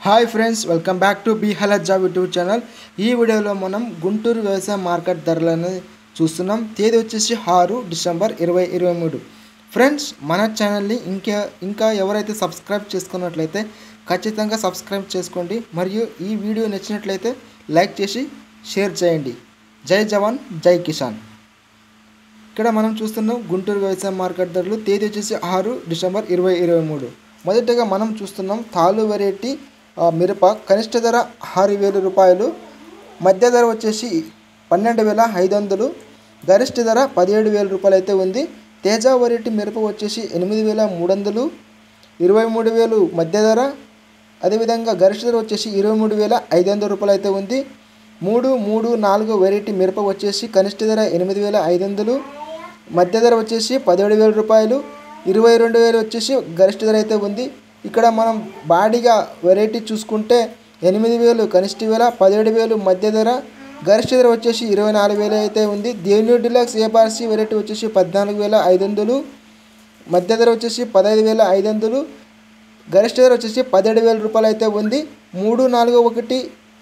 hi friends welcome back to బీ హలత్ job YouTube channel ఈ వీడియోలో మనం గుంటూరు వ్యవసాయ మార్కెట్ ధరలను చూస్తున్నాం తేదీ వచ్చేసి ఆరు డిసెంబర్ ఇరవై ఇరవై మూడు ఫ్రెండ్స్ మన ఛానల్ని ఇంకా ఇంకా ఎవరైతే సబ్స్క్రైబ్ చేసుకున్నట్లయితే ఖచ్చితంగా సబ్స్క్రైబ్ చేసుకోండి మరియు ఈ వీడియో నచ్చినట్లయితే లైక్ చేసి షేర్ చేయండి జై జవాన్ జై కిసాన్ ఇక్కడ మనం చూస్తున్నాం గుంటూరు వ్యవసాయ మార్కెట్ ధరలు తేదీ వచ్చేసి ఆరు డిసెంబర్ ఇరవై ఇరవై మూడు మొదటగా మనం చూస్తున్నాం తాలు వెరైటీ ఆ, మిరప కనిష్ట ధర ఆరు వేల రూపాయలు మధ్య ధర వచ్చేసి పన్నెండు వేల ఐదు వందలు గరిష్ట ధర పదిహేడు వేల రూపాయలు అయితే ఉంది తేజ వెరైటీ మిరప వచ్చేసి ఎనిమిది వేల మూడు వందలు ఇరవై మూడు వేలు మధ్య ధర అదేవిధంగా గరిష్ట ధర వచ్చేసి ఇరవై మూడు వేల ఐదు వందల రూపాయలు అయితే ఉంది మూడు మూడు నాలుగు వెరైటీ మిరప వచ్చేసి కనిష్ట ధర ఎనిమిది వేల ఐదు వందలు మధ్య ధర వచ్చేసి పదిహేడు వేల రూపాయలు ఇరవై రెండు వేలు వచ్చేసి గరిష్ట ధర అయితే ఉంది ఇక్కడ మనం బాడీగా వెరైటీ చూసుకుంటే ఎనిమిది వేలు కనిష్ట వేల పదిహేడు వేలు మధ్య ధర గరిష్ట ధర వచ్చేసి ఇరవై నాలుగు వేలు అయితే ఉంది దేని డిలక్స్ ఏపార్సీ వెరైటీ వచ్చేసి పద్నాలుగు వేల ఐదు వందలు మధ్య ధర వచ్చేసి పదహైదు వేల ఐదు వందలు గరిష్ట ధర వచ్చేసి పదిహేడు వేల రూపాయలు అయితే ఉంది మూడు నాలుగు ఒకటి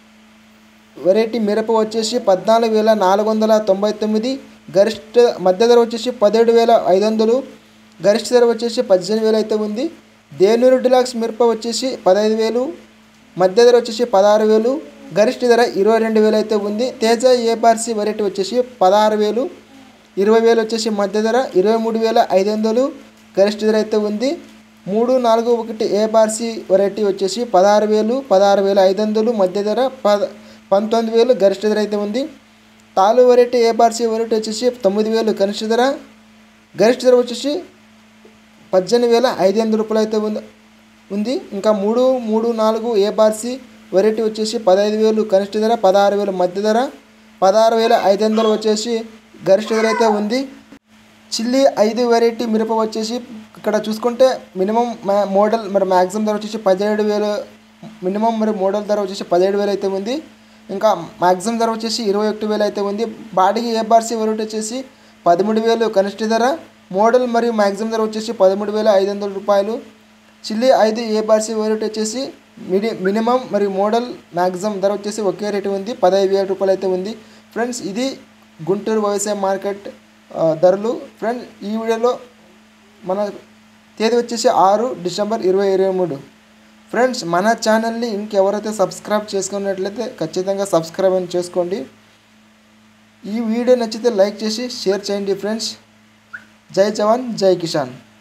వెరైటీ మిరప వచ్చేసి పద్నాలుగు వేల నాలుగు వందల తొంభై తొమ్మిది గరిష్ట మధ్య ధర వచ్చేసి పదిహేడు వేల ఐదు వందలు గరిష్ట ధర వచ్చేసి పద్దెనిమిది వేలు అయితే ఉంది దేనూరు డిలాక్స్ మిరప వచ్చేసి పదహైదు వేలు మధ్య ధర వచ్చేసి పదహారు వేలు గరిష్ట ధర ఇరవై రెండు వేలు అయితే ఉంది తేజ ఏపార్సీ వెరైటీ వచ్చేసి పదహారు వేలు ఇరవై వేలు వచ్చేసి మధ్య ధర ఇరవై మూడు వేల ఐదు వందలు గరిష్ట ధర అయితే ఉంది మూడు నాలుగు ఒకటి ఏ బార్సీ వెరైటీ వచ్చేసి పదహారు వేలు పదహారు వేల ఐదు వందలు మధ్య ధర పద పంతొమ్మిది వేలు గరిష్ట ధర అయితే ఉంది తాలు వెరైటీ ఏ బార్సీ వెరైటీ వచ్చేసి తొమ్మిది వేలు కనిష్ట ధర గరిష్ట ధర వచ్చేసి పద్దెనిమిది వేల ఐదు వందల రూపాయలు అయితే ఉంది ఉంది ఇంకా మూడు మూడు నాలుగు ఏ బార్సీ వెరైటీ వచ్చేసి పదహైదు వేలు కనిష్ట ధర పదహారు వేలు మధ్య ధర పదహారు వేల ఐదు వందలు వచ్చేసి గరిష్ట ధర అయితే ఉంది చిల్లీ ఐదు వెరైటీ మిరప వచ్చేసి ఇక్కడ చూసుకుంటే మినిమం మా- మోడల్ మరి మ్యాక్సిమం ధర వచ్చేసి పదిహేడు వేలు మినిమం మరి మోడల్ ధర వచ్చేసి పదిహేడు వేలు అయితే ఉంది ఇంకా మ్యాక్సిమం ధర వచ్చేసి ఇరవై ఒకటి వేలు అయితే ఉంది బాడీకి ఏబార్సీ వెరైటీ వచ్చేసి పదమూడు వేలు కనిష్ట ధర మోడల్ మరియు మ్యాక్సిమం ధర వచ్చేసి పదమూడు వేల ఐదు వందల రూపాయలు చిల్లీ ఐదు ఏబార్సీ వెరైటీ వచ్చేసి మిడి మినిమం మరియు మోడల్ మ్యాక్సిమం ధర వచ్చేసి ఒకే రేటు ఉంది పదహైదు వేల రూపాయలు అయితే ఉంది ఫ్రెండ్స్ ఇది గుంటూరు వ్యవసాయ మార్కెట్ ఆ, ధరలు ఫ్రెండ్స్ ఈ వీడియోలో మన తేదీ వచ్చేసి ఆరు డిసెంబర్ ఇరవై ఇరవై మూడు ఫ్రెండ్స్ మన ఛానల్ని ఇంకెవరైతే సబ్స్క్రైబ్ చేసుకున్నట్లయితే ఖచ్చితంగా సబ్స్క్రైబ్ అని చేసుకోండి ఈ వీడియో నచ్చితే లైక్ చేసి షేర్ చేయండి ఫ్రెండ్స్ జై జవాన్ జై కిసాన్